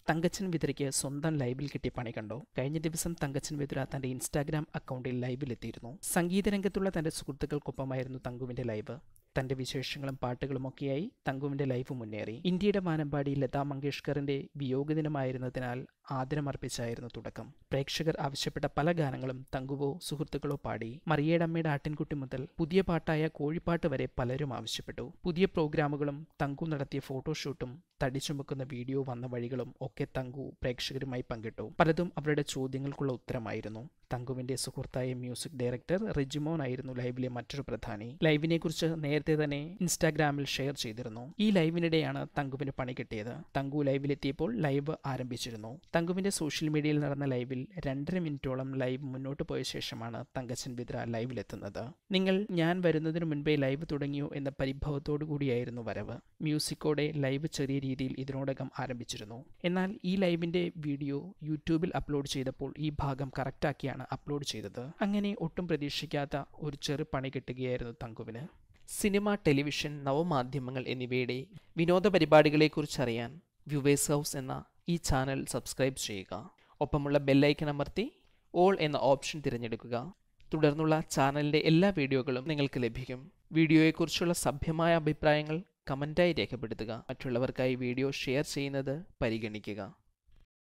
തങ്കച്ചൻ വിതുരയ്ക്ക് സ്വന്തം ലൈവിൽ കിട്ടിയ പണി കണ്ടോ കഴിഞ്ഞ ദിവസം തങ്കച്ചൻ വിതുര തന്റെ ഇൻസ്റ്റാഗ്രാം അക്കൗണ്ടിൽ ലൈവിലെത്തിയിരുന്നു സംഗീത രംഗത്തുള്ള തന്റെ സുഹൃത്തുക്കൾക്കൊപ്പമായിരുന്നു തങ്കുവിന്റെ ലൈവ് തന്റെ വിശേഷങ്ങളും പാട്ടുകളുമൊക്കെയായി തങ്കുവിന്റെ ലൈഫ് മുന്നേറി ഇന്ത്യയുടെ മാനമ്പാടി ലതാ മങ്കേഷ്കറിന്റെ വിയോഗ ദിനമായിരുന്നതിനാൽ ആദരമർപ്പിച്ചായിരുന്നു തുടക്കം പ്രേക്ഷകർ ആവശ്യപ്പെട്ട പല ഗാനങ്ങളും തങ്കുവോ സുഹൃത്തുക്കളോ പാടി മറിയയുടെ അമ്മയുടെ ആട്ടിൻകുട്ടി മുതൽ പുതിയ പാട്ടായ കോഴിപ്പാട്ട് വരെ പലരും ആവശ്യപ്പെട്ടു പുതിയ പ്രോഗ്രാമുകളും തങ്കു നടത്തിയ ഫോട്ടോഷൂട്ടും തടി ചുമക്കുന്ന വീഡിയോ വന്ന വഴികളും ഒക്കെ തങ്കു പ്രേക്ഷകരുമായി പങ്കിട്ടു പലതും അവരുടെ ചോദ്യങ്ങൾക്കുള്ള ഉത്തരമായിരുന്നു തങ്കുവിന്റെ സുഹൃത്തായ മ്യൂസിക് ഡയറക്ടർ റിജിമോൻ ആയിരുന്നു ലൈവിലെ മറ്റൊരു പ്രധാനി ലൈവിനെ കുറിച്ച് നേരത്തെ തന്നെ ഇൻസ്റ്റാഗ്രാമിൽ ഷെയർ ചെയ്തിരുന്നു ഈ ലൈവിനിടെയാണ് തങ്കുവിന് പണി കിട്ടിയത് തങ്കു ലൈവിലെത്തിയപ്പോൾ ലൈവ് ആരംഭിച്ചിരുന്നു തങ്കുവിന്റെ സോഷ്യൽ മീഡിയയിൽ നടന്ന ലൈവിൽ രണ്ടര മിനിറ്റോളം ലൈവ് മുന്നോട്ട് പോയ ശേഷമാണ് തങ്കച്ചൻ ബിദ്ര ലൈവിലെത്തുന്നത് നിങ്ങൾ ഞാൻ വരുന്നതിന് മുൻപേ ലൈവ് തുടങ്ങിയോ എന്ന പരിഭവത്തോടു കൂടിയായിരുന്നു വരവ് മ്യൂസിക്കോടെ ലൈവ് ചെറിയ രീതിയിൽ ഇതിനോടകം ആരംഭിച്ചിരുന്നു എന്നാൽ ഈ ലൈവിന്റെ വീഡിയോ യൂട്യൂബിൽ അപ്ലോഡ് ചെയ്തപ്പോൾ ഈ ഭാഗം കറക്റ്റാക്കിയാണ് അപ്ലോഡ് ചെയ്തത് അങ്ങനെ ഒട്ടും പ്രതീക്ഷിക്കാത്ത ഒരു ചെറു പണി കിട്ടുകയായിരുന്നു തങ്കുവിന് സിനിമ ടെലിവിഷൻ നവമാധ്യമങ്ങൾ എന്നിവയുടെ വിനോദ പരിപാടികളെക്കുറിച്ചറിയാൻ വ്യൂവേഴ്സ് ഹൗസ് എന്ന ഈ ചാനൽ സബ്സ്ക്രൈബ് ചെയ്യുക ഒപ്പമുള്ള ബെല്ലൈക്കൺ അമർത്തി ഓൾ എന്ന ഓപ്ഷൻ തിരഞ്ഞെടുക്കുക തുടർന്നുള്ള ചാനലിൻ്റെ എല്ലാ വീഡിയോകളും നിങ്ങൾക്ക് ലഭിക്കും വീഡിയോയെക്കുറിച്ചുള്ള സഭ്യമായ അഭിപ്രായങ്ങൾ കമൻറ്റായി രേഖപ്പെടുത്തുക മറ്റുള്ളവർക്കായി വീഡിയോ ഷെയർ ചെയ്യുന്നത് പരിഗണിക്കുക